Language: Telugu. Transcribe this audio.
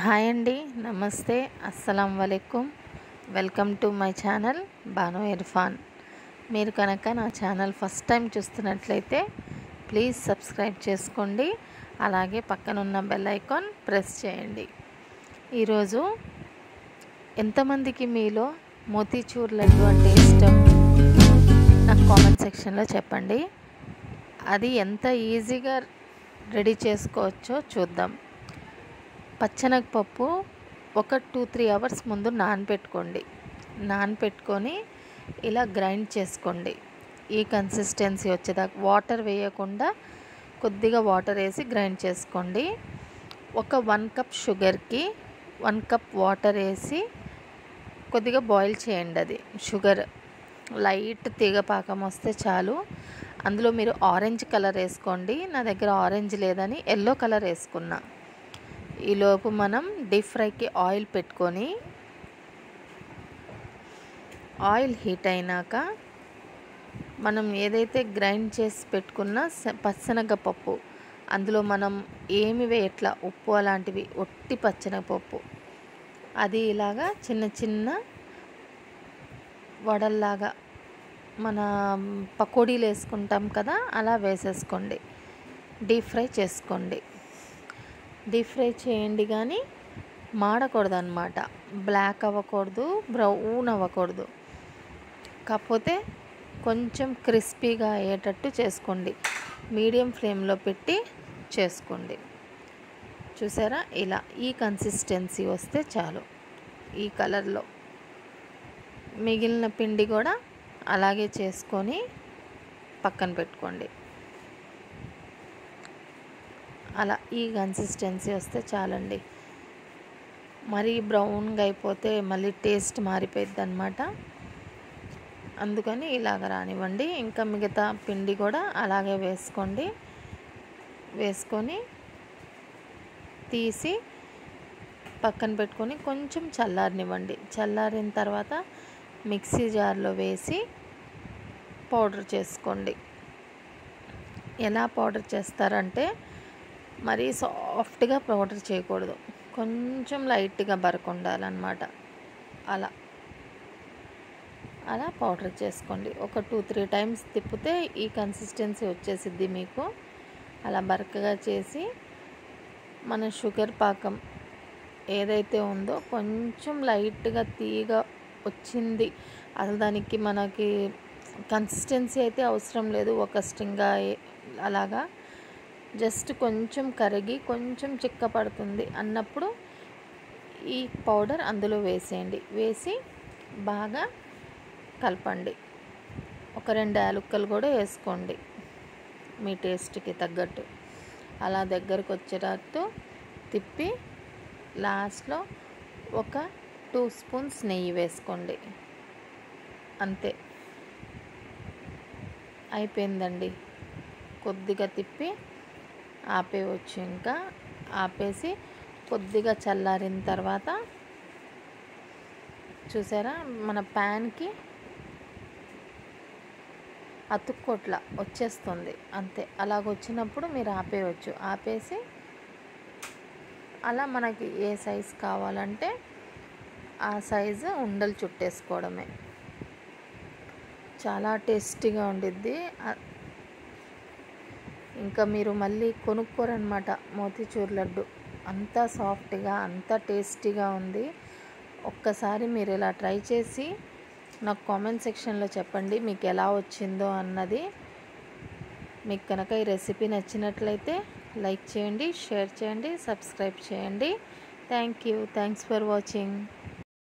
హాయ్ అండి నమస్తే అస్సలం వలైకుం welcome to my channel Banu Irfan మీరు కనుక నా ఛానల్ ఫస్ట్ టైం చూస్తున్నట్లయితే ప్లీజ్ సబ్స్క్రైబ్ చేసుకోండి అలాగే పక్కనున్న బెల్ ఐకాన్ ప్రెస్ చేయండి ఈరోజు ఎంతమందికి మీలో మోతీచూర్ లడ్డు అంటే ఇష్టం నాకు కామెంట్ సెక్షన్లో చెప్పండి అది ఎంత ఈజీగా రెడీ చేసుకోవచ్చో చూద్దాం పచ్చనగపప్పు ఒక టూ త్రీ అవర్స్ ముందు నానపెట్టుకోండి నానపెట్టుకొని ఇలా గ్రైండ్ చేసుకోండి ఈ కన్సిస్టెన్సీ వచ్చేదాకా వాటర్ వేయకుండా కొద్దిగా వాటర్ వేసి గ్రైండ్ చేసుకోండి ఒక వన్ కప్ షుగర్కి వన్ కప్ వాటర్ వేసి కొద్దిగా బాయిల్ చేయండి అది షుగర్ లైట్ తీగ పాకం వస్తే చాలు అందులో మీరు ఆరెంజ్ కలర్ వేసుకోండి నా దగ్గర ఆరెంజ్ లేదని ఎల్లో కలర్ వేసుకున్నా ఈలోపు మనం డీప్ ఫ్రైకి ఆయిల్ పెట్టుకొని ఆయిల్ హీట్ అయినాక మనం ఏదైతే గ్రైండ్ చేసి పెట్టుకున్న పచ్చనగపప్పు అందులో మనం ఏమి వేయట్లా ఉప్పు అలాంటివి ఒట్టి పచ్చనగపప్పు అది ఇలాగా చిన్న చిన్న వడల్లాగా మన పకోడీలు వేసుకుంటాం కదా అలా వేసేసుకోండి డీప్ ఫ్రై చేసుకోండి డీప్ ఫ్రై చేయండి కానీ మాడకూడదు అనమాట బ్లాక్ అవ్వకూడదు బ్రౌన్ అవ్వకూడదు కాకపోతే కొంచెం క్రిస్పీగా అయ్యేటట్టు చేసుకోండి మీడియం ఫ్లేమ్లో పెట్టి చేసుకోండి చూసారా ఇలా ఈ కన్సిస్టెన్సీ వస్తే చాలు ఈ కలర్లో మిగిలిన పిండి కూడా అలాగే చేసుకొని పక్కన పెట్టుకోండి అలా ఈ కన్సిస్టెన్సీ వస్తే చాలండి మరీ బ్రౌన్గా అయిపోతే మళ్ళీ టేస్ట్ మారిపోద్ది అనమాట అందుకని ఇలాగ రానివ్వండి ఇంకా మిగతా పిండి కూడా అలాగే వేసుకోండి వేసుకొని తీసి పక్కన పెట్టుకొని కొంచెం చల్లారనివ్వండి చల్లారిన తర్వాత మిక్సీ జార్లో వేసి పౌడర్ చేసుకోండి ఎలా పౌడర్ చేస్తారంటే మరీ సాఫ్ట్గా పౌడర్ చేయకూడదు కొంచెం లైట్గా బరకు ఉండాలన్నమాట అలా అలా పౌడర్ చేసుకోండి ఒక టూ త్రీ టైమ్స్ తిప్పితే ఈ కన్సిస్టెన్సీ వచ్చేసిద్ది మీకు అలా బరకగా చేసి మన షుగర్ పాకం ఏదైతే ఉందో కొంచెం లైట్గా తీగ వచ్చింది అసలు దానికి మనకి కన్సిస్టెన్సీ అయితే అవసరం లేదు ఒక స్ట్రింగా అలాగా జస్ట్ కొంచెం కరిగి కొంచెం చిక్క పడుతుంది అన్నప్పుడు ఈ పౌడర్ అందులో వేసేయండి వేసి బాగా కలపండి ఒక రెండు యాలుక్కలు కూడా వేసుకోండి మీ టేస్ట్కి తగ్గట్టు అలా దగ్గరకు వచ్చేటట్టు తిప్పి లాస్ట్లో ఒక టూ స్పూన్స్ నెయ్యి వేసుకోండి అంతే అయిపోయిందండి కొద్దిగా తిప్పి ఆపేయవచ్చు ఇంకా ఆపేసి కొద్దిగా చల్లారిన తర్వాత చూసారా మన ప్యాన్కి అతుక్కోట్ల వచ్చేస్తుంది అంతే అలాగ వచ్చినప్పుడు మీరు ఆపేయవచ్చు ఆపేసి అలా మనకి ఏ సైజు కావాలంటే ఆ సైజు ఉండలు చుట్టేసుకోవడమే చాలా టేస్టీగా ఉండిద్ది ఇంకా మీరు మళ్ళీ కొనుక్కోరనమాట మోతీచూర్ లడ్డు అంత సాఫ్ట్గా అంత టేస్టీగా ఉంది ఒక్కసారి మీరు ఇలా ట్రై చేసి నాకు కామెంట్ సెక్షన్లో చెప్పండి మీకు ఎలా వచ్చిందో అన్నది మీకు కనుక ఈ రెసిపీ నచ్చినట్లయితే లైక్ చేయండి షేర్ చేయండి సబ్స్క్రైబ్ చేయండి thank you thanks for watching